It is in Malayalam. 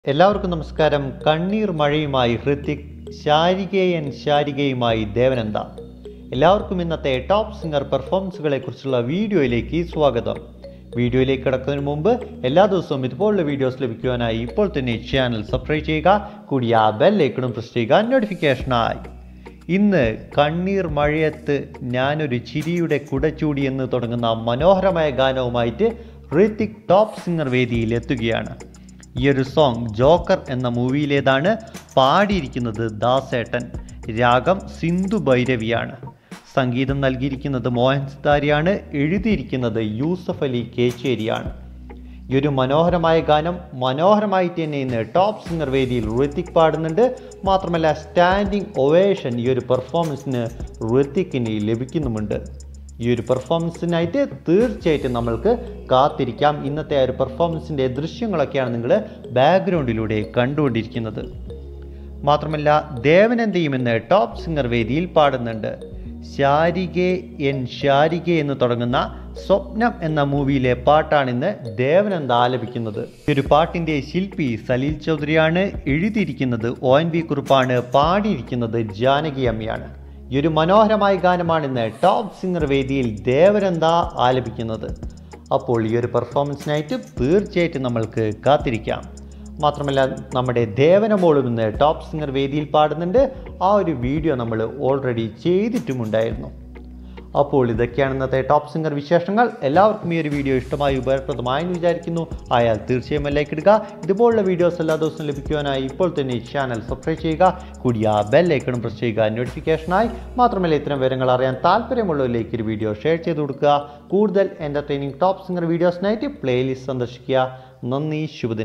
എല്ലാവർക്കും നമസ്കാരം കണ്ണീർ മഴയുമായി ഹൃത്തിക് ശാരികയൻ ശാരികയുമായി ദേവനന്ദ എല്ലാവർക്കും ഇന്നത്തെ ടോപ്പ് സിംഗർ പെർഫോമൻസുകളെ കുറിച്ചുള്ള വീഡിയോയിലേക്ക് സ്വാഗതം വീഡിയോയിലേക്ക് കിടക്കുന്നതിന് മുമ്പ് എല്ലാ ദിവസവും ഇതുപോലുള്ള വീഡിയോസ് ലഭിക്കുവാനായി ഇപ്പോൾ തന്നെ ചാനൽ സബ്സ്ക്രൈബ് ചെയ്യുക കൂടി ആ ബെല്ലൈക്കണും പ്രസ് ചെയ്യുക നോട്ടിഫിക്കേഷനായി ഇന്ന് കണ്ണീർ മഴയത്ത് ഞാനൊരു ചിരിയുടെ കുടച്ചൂടി എന്ന് തുടങ്ങുന്ന മനോഹരമായ ഗാനവുമായിട്ട് ഋത്തിക് ടോപ്പ് സിംഗർ വേദിയിൽ എത്തുകയാണ് ഈ ഒരു സോങ് ജോക്കർ എന്ന മൂവിയിലേതാണ് പാടിയിരിക്കുന്നത് ദാസേട്ടൻ രാഗം സിന്ധു ഭൈരവിയാണ് സംഗീതം നൽകിയിരിക്കുന്നത് മോഹൻ സിതാരിയാണ് എഴുതിയിരിക്കുന്നത് യൂസഫ് അലി കേച്ചേരിയാണ് ഈ ഒരു മനോഹരമായ ഗാനം മനോഹരമായിട്ട് തന്നെ ഇന്ന് ടോപ്പ് സിംഗർ വേദിയിൽ ഋത്തിക് പാടുന്നുണ്ട് മാത്രമല്ല സ്റ്റാൻഡിങ് ഒവേഷൻ ഈ ഒരു പെർഫോമൻസിന് ഋത്തിക്കിന് ലഭിക്കുന്നുമുണ്ട് ഈ ഒരു പെർഫോമൻസിനായിട്ട് തീർച്ചയായിട്ടും നമ്മൾക്ക് കാത്തിരിക്കാം ഇന്നത്തെ ആ ഒരു പെർഫോമൻസിൻ്റെ ദൃശ്യങ്ങളൊക്കെയാണ് നിങ്ങൾ ബാക്ക്ഗ്രൗണ്ടിലൂടെ കണ്ടുകൊണ്ടിരിക്കുന്നത് മാത്രമല്ല ദേവനന്ദയും ഇന്ന് ടോപ്പ് സിംഗർ വേദിയിൽ പാടുന്നുണ്ട് ശാരികെ എൻ ശാരികെ എന്ന് തുടങ്ങുന്ന സ്വപ്നം എന്ന മൂവിയിലെ പാട്ടാണ് ഇന്ന് ദേവനന്ദ ആലപിക്കുന്നത് ഈ ഒരു പാട്ടിൻ്റെ ശില്പി സലീൽ ചൗധരിയാണ് എഴുതിയിരിക്കുന്നത് ഒ എൻ വി കുറുപ്പാണ് പാടിയിരിക്കുന്നത് ജാനകി അമ്മയാണ് ഈ ഒരു മനോഹരമായ ഗാനമാണ് ഇന്ന് ടോപ്പ് സിംഗർ വേദിയിൽ ദേവനന്ദ ആലപിക്കുന്നത് അപ്പോൾ ഈ ഒരു പെർഫോമൻസിനായിട്ട് തീർച്ചയായിട്ടും നമ്മൾക്ക് കാത്തിരിക്കാം മാത്രമല്ല നമ്മുടെ ദേവനമോളും ഇന്ന് ടോപ്പ് സിംഗർ വേദിയിൽ പാടുന്നുണ്ട് ആ ഒരു വീഡിയോ നമ്മൾ ഓൾറെഡി ചെയ്തിട്ടുമുണ്ടായിരുന്നു അപ്പോൾ ഇതൊക്കെയാണ് ഇന്നത്തെ ടോപ്പ് സിംഗർ വിശേഷങ്ങൾ എല്ലാവർക്കും ഈ ഒരു വീഡിയോ ഇഷ്ടമായി ഉപകാരപ്രദമായെന്ന് വിചാരിക്കുന്നു ആയാൽ തീർച്ചയായും ലൈക്ക് ഇടുക ഇതുപോലുള്ള വീഡിയോസ് എല്ലാ ദിവസവും ലഭിക്കുവാനായി ഇപ്പോൾ തന്നെ ഈ ചാനൽ സബ്സ്ക്രൈബ് ചെയ്യുക കൂടി ആ ബെല്ലൈക്കണും പ്രസ് ചെയ്യുക നോട്ടിഫിക്കേഷനായി മാത്രമല്ല ഇത്തരം വിവരങ്ങൾ അറിയാൻ താല്പര്യമുള്ളവരിലേക്ക് ഒരു വീഡിയോ ഷെയർ ചെയ്ത് കൊടുക്കുക കൂടുതൽ എൻ്റർടൈനിങ് ടോപ്പ് സിംഗർ വീഡിയോസിനായിട്ട് പ്ലേലിസ്റ്റ് സന്ദർശിക്കുക നന്ദി ശുഭദിനം